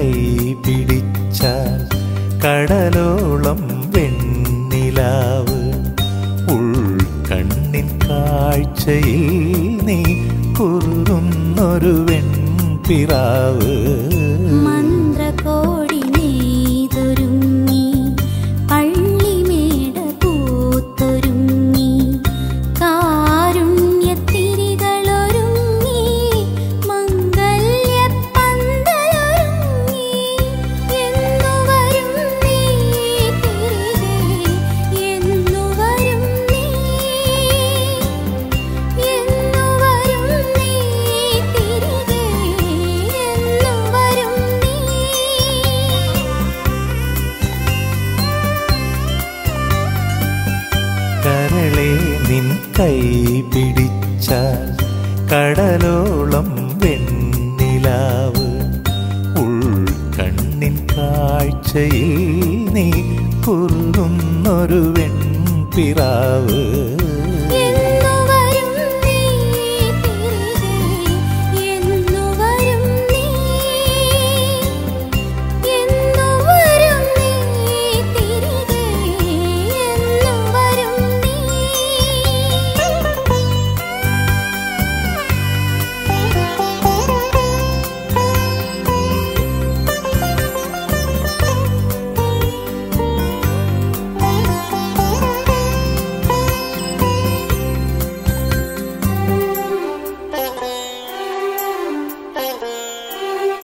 കൈ പിടിച്ചാൽ കടലോളം വെണ്ണിലാവ് ഉൾക്കണ്ണിൻ കാഴ്ചയിൽ നീ കുറുന്നൊരു വെൺപിറാവ് മന്ത്രകോടി നെയ്തൊരുങ്ങി പള്ളിമേട പൂത്തൊരുങ്ങി കാരുണ്യത്തിരികളൊരുങ്ങി മംഗല്യപ്പന്തലൊരുങ്ങി എന്നു വരും നീ തിരികെ എന്നു വരും നീ എന്നു വരും നീ തിരികെ എന്നു വരും നീ കരളെ നിൻ കൈ പിടിച്ചാൽ കടലോളം വെണ്ണിലാവ് ഉൾക്കണ്ണിൻ കാഴ്ചയിൽ നീ കുറുന്നൊരു വെൺപിറാവ്